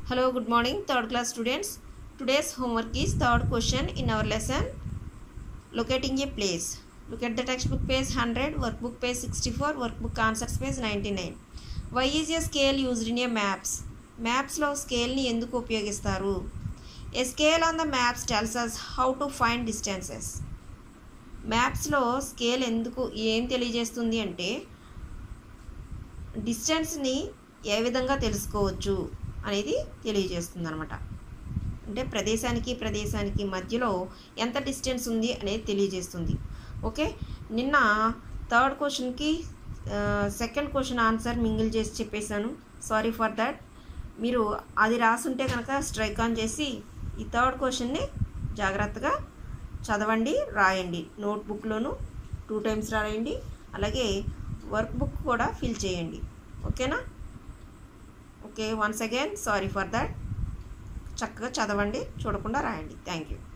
Hello, good morning, third class students. Today's homework is third question in our lesson locating a place. Look at the textbook page 100, workbook page 64, workbook answers page 99. Why is a scale used in a maps? మ్యాప్స్లో స్కేల్ని ఎందుకు ఉపయోగిస్తారు a scale on the maps tells us how to find distances మ్యాప్స్లో scale ఎందుకు ఏం తెలియజేస్తుంది అంటే డిస్టెన్స్ని ఏ విధంగా తెలుసుకోవచ్చు అనేది తెలియజేస్తుంది అనమాట అంటే ప్రదేశానికి ప్రదేశానికి మధ్యలో ఎంత డిస్టెన్స్ ఉంది అనేది తెలియజేస్తుంది ఓకే నిన్న థర్డ్ క్వశ్చన్కి సెకండ్ క్వశ్చన్ ఆన్సర్ మింగిల్ చేసి చెప్పేశాను సారీ ఫర్ దట్ మీరు అది రాసుంటే కనుక స్ట్రైక్ ఆన్ చేసి ఈ థర్డ్ క్వశ్చన్ని జాగ్రత్తగా చదవండి రాయండి నోట్బుక్లోను టూ టైమ్స్ రాయండి అలాగే వర్క్ బుక్ కూడా ఫిల్ చేయండి ఓకేనా okay once again sorry for that చక్కగా చదవండి చూడకుండా రాయండి థ్యాంక్ యూ